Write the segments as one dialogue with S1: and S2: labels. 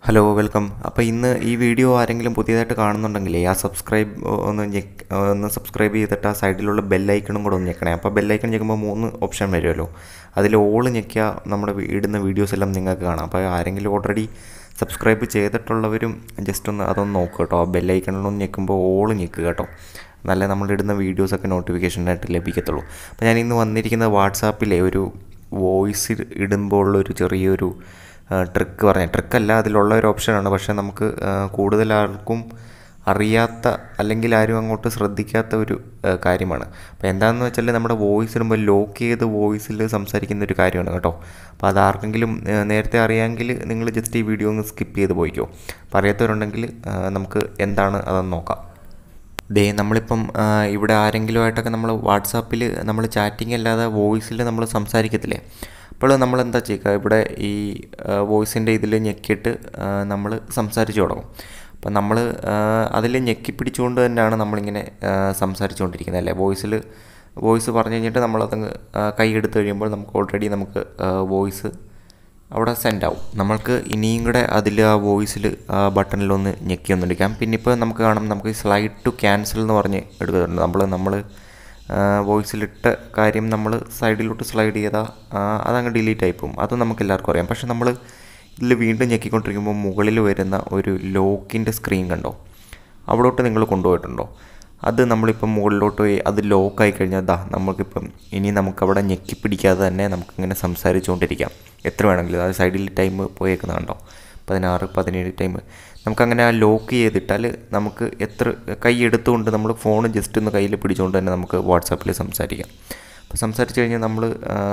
S1: hello welcome അപ്പോൾ ഇന്ന് ഈ വീഡിയോ ആരെങ്കിലും പുതിയതായിട്ട് കാണുന്നുണ്ടെങ്കിലേ ആ സബ്സ്ക്രൈബ് ഒന്ന് ഞെക്ക് ഒന്ന് സബ്സ്ക്രൈബ് ചെയ്തിട്ട് ആ സൈഡിലുള്ള ബെല്ലൈക്കണും കൂടെ ഒന്ന് ഞെക്കണേ അപ്പോൾ ബെല്ലൈക്കൺ ഞെക്കുമ്പോൾ മൂന്ന് ഓപ്ഷൻ വരുമല്ലോ അതിൽ ഓൾ ഞെക്കിയാൽ നമ്മുടെ വി- ഇടുന്ന വീഡിയോസ് എല്ലാം നിങ്ങൾക്ക് കാണാം അപ്പോൾ ആരെങ്കിലും ഓൾറെഡി സബ്സ്ക്രൈബ് ചെയ്തിട്ടുള്ളവരും ജസ്റ്റ് ഒന്ന് അതൊന്ന് നോക്കുക കേട്ടോ ആ ബെല്ലൈക്കണിലൊന്ന് ഞെക്കുമ്പോൾ ഓൾ ഞെക്കുക കേട്ടോ നല്ല നമ്മളിടുന്ന വീഡിയോസൊക്കെ നോട്ടിഫിക്കേഷനായിട്ട് ലഭിക്കത്തുള്ളൂ അപ്പോൾ ഞാൻ ഇന്ന് വന്നിരിക്കുന്നത് വാട്സാപ്പിലെ ഒരു വോയിസ് ഇടുമ്പോൾ ഉള്ളൊരു ചെറിയൊരു ട്രിക്ക് പറഞ്ഞ ട്രിക്കല്ല അതിലുള്ള ഒരു ഓപ്ഷനാണ് പക്ഷേ നമുക്ക് ആ, കൂടുതൽ ആർക്കും അറിയാത്ത അല്ലെങ്കിൽ ആരും അങ്ങോട്ട് ശ്രദ്ധിക്കാത്ത ഒരു ആ, കാര്യമാണ് അപ്പോൾ എന്താണെന്ന് വെച്ചാൽ നമ്മുടെ വോയിസ് ഇടുമ്പോൾ ലോക്ക് ചെയ്ത് വോയിസിൽ സംസാരിക്കുന്ന ഒരു കാര്യമാണ് കേട്ടോ അപ്പോൾ അതാർക്കെങ്കിലും ആ, നേരത്തെ അറിയാമെങ്കിൽ നിങ്ങൾ ജസ്റ്റ് ഈ വീഡിയോ ഒന്ന് സ്കിപ്പ് ചെയ്ത് പോയിക്കോ അപ്പോൾ അറിയാത്തവരുണ്ടെങ്കിൽ ആ, നമുക്ക് എന്താണ് അതെന്ന് നോക്കാം ദേ നമ്മളിപ്പം ആ, ഇവിടെ ആരെങ്കിലുമായിട്ടൊക്കെ നമ്മൾ വാട്സാപ്പിൽ നമ്മൾ ചാറ്റിംഗ് അല്ലാതെ വോയിസിൽ നമ്മൾ സംസാരിക്കത്തില്ലേ അപ്പോൾ നമ്മൾ എന്താ ചെയ്യുക ഇവിടെ ഈ വോയിസിൻ്റെ ഇതിൽ ഞെക്കിയിട്ട് നമ്മൾ സംസാരിച്ചു തുടങ്ങും അപ്പം നമ്മൾ അതിൽ ഞെക്കി പിടിച്ചുകൊണ്ട് തന്നെയാണ് നമ്മളിങ്ങനെ ആ, സംസാരിച്ചുകൊണ്ടിരിക്കുന്നത് അല്ലേ വോയിസിൽ വോയിസ് പറഞ്ഞു കഴിഞ്ഞിട്ട് നമ്മളതങ്ങ് ആ, കൈ എടുത്ത് കഴിയുമ്പോൾ നമുക്ക് ഓൾറെഡി നമുക്ക് വോയിസ് അവിടെ സെൻഡ് ആവും നമ്മൾക്ക് ഇനിയും കൂടെ അതിൽ ആ വോയിസിൽ ആ ബട്ടണിലൊന്ന് ഞെക്കി ഒന്ന് എടുക്കാം പിന്നെ ഇപ്പോൾ നമുക്ക് കാണാം നമുക്ക് സ്ലൈഡ് ടു ക്യാൻസൽ എന്ന് പറഞ്ഞ് എടുക്കുന്നുണ്ട് നമ്മൾ നമ്മൾ വോയിസിലിട്ട കാര്യം നമ്മൾ സൈഡിലോട്ട് സ്ലൈഡ് ചെയ്താൽ അതങ്ങ് ഡിലീറ്റ് ആയി പോകും അത് നമുക്ക് എല്ലാവർക്കും അറിയാം പക്ഷെ നമ്മൾ ഇതിൽ വീണ്ടും ഞെക്കിക്കൊണ്ടിരിക്കുമ്പോൾ മുകളിൽ വരുന്ന ഒരു ലോക്കിൻ്റെ സ്ക്രീൻ കണ്ടോ അവിടോട്ട് നിങ്ങൾ കൊണ്ടുപോയിട്ടുണ്ടോ അത് നമ്മളിപ്പം മുകളിലോട്ട് പോയി അത് ലോക്കായി കഴിഞ്ഞാൽ ദാ നമുക്കിപ്പം ഇനി നമുക്കവിടെ ഞെക്കി പിടിക്കാതെ തന്നെ നമുക്കിങ്ങനെ സംസാരിച്ചുകൊണ്ടിരിക്കാം എത്ര വേണമെങ്കിലും അത് സൈഡിൽ ടൈം പോയേക്കുന്നത് കണ്ടോ പതിനാറ് പതിനേഴ് ടൈം നമുക്കങ്ങനെ ആ ലോക്ക് ചെയ്തിട്ടാൽ നമുക്ക് എത്ര കൈ എടുത്തുകൊണ്ട് നമ്മൾ ഫോൺ ജസ്റ്റ് ഒന്ന് കയ്യിൽ പിടിച്ചുകൊണ്ട് തന്നെ നമുക്ക് വാട്സാപ്പിൽ സംസാരിക്കാം അപ്പോൾ സംസാരിച്ച് കഴിഞ്ഞാൽ നമ്മൾ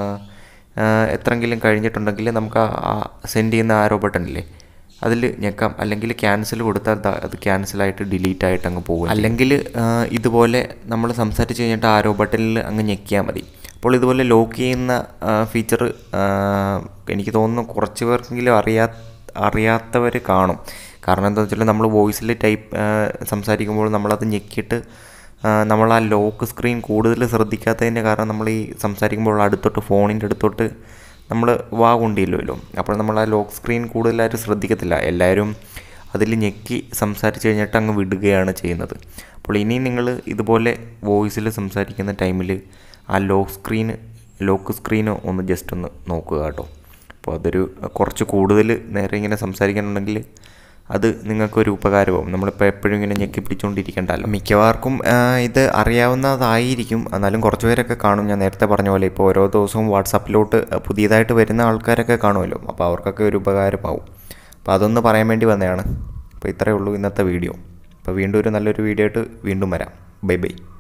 S1: എത്രയെങ്കിലും കഴിഞ്ഞിട്ടുണ്ടെങ്കിൽ നമുക്ക് ആ സെൻഡ് ചെയ്യുന്ന ആരോ ബട്ടണില്ലേ അതിൽ ഞെക്കാം അല്ലെങ്കിൽ ക്യാൻസൽ കൊടുത്താൽ ദാ അത് ക്യാൻസലായിട്ട് ഡിലീറ്റ് ആയിട്ട് അങ്ങ് പോകും അല്ലെങ്കിൽ ഇതുപോലെ നമ്മൾ സംസാരിച്ച് കഴിഞ്ഞിട്ട് ആരോ ബട്ടണിൽ അങ്ങ് ഞെക്കിയാൽ മതി അപ്പോൾ ഇതുപോലെ ലോക്ക് ചെയ്യുന്ന ഫീച്ചർ എനിക്ക് തോന്നുന്നു കുറച്ച് പേർക്കെങ്കിലും അറിയാ അറിയാത്തവർ കാണും കാരണം എന്താ വെച്ചാൽ നമ്മൾ വോയിസിൽ ടൈപ്പ് സംസാരിക്കുമ്പോൾ നമ്മളത് ഞെക്കിയിട്ട് ആ, നമ്മൾ ആ ലോക്ക് സ്ക്രീൻ കൂടുതൽ ശ്രദ്ധിക്കാത്തതിൻ്റെ കാരണം നമ്മൾ ഈ സംസാരിക്കുമ്പോൾ അടുത്തോട്ട് ഫോണിൻ്റെ അടുത്തോട്ട് നമ്മൾ വാ കൊണ്ടില്ലല്ലോ അപ്പോൾ നമ്മൾ ആ ലോക്ക് സ്ക്രീൻ കൂടുതലായിട്ട് ശ്രദ്ധിക്കത്തില്ല എല്ലാവരും അതിൽ ഞെക്കി സംസാരിച്ച് കഴിഞ്ഞിട്ട് അങ്ങ് വിടുകയാണ് ചെയ്യുന്നത് അപ്പോൾ ഇനി നിങ്ങൾ ഇതുപോലെ വോയിസിൽ സംസാരിക്കുന്ന ടൈമിൽ ആ ലോക്ക് സ്ക്രീൻ ലോക്ക് സ്ക്രീൻ ഒന്ന് ജസ്റ്റ് ഒന്ന് നോക്കുക കേട്ടോ അപ്പോൾ അതൊരു കുറച്ച് കൂടുതൽ നേരെ ഇങ്ങനെ സംസാരിക്കാനുണ്ടെങ്കിൽ അത് നിങ്ങൾക്കൊരു ഉപകാരമാവും നമ്മളിപ്പോൾ എപ്പോഴും ഇങ്ങനെ ഞെക്കി പിടിച്ചുകൊണ്ടിരിക്കണ്ടല്ലോ മിക്കവാർക്കും ആ, ഇത് അറിയാവുന്നതായിരിക്കും എന്നാലും കുറച്ച് പേരൊക്കെ കാണും ഞാൻ നേരത്തെ പറഞ്ഞ പോലെ ഇപ്പോൾ ഓരോ ദിവസവും വാട്സാപ്പിലോട്ട് പുതിയതായിട്ട് വരുന്ന ആൾക്കാരൊക്കെ കാണുമല്ലോ അപ്പോൾ അവർക്കൊക്കെ ഒരു ഉപകാരമാവും അപ്പോൾ അതൊന്ന് പറയാൻ വേണ്ടി വന്നതാണ് അപ്പോൾ ഇത്രയേ ഉള്ളൂ ഇന്നത്തെ വീഡിയോ അപ്പോൾ വീണ്ടും ഒരു നല്ലൊരു വീഡിയോ ആയിട്ട് വീണ്ടും വരാം ബൈ ബൈ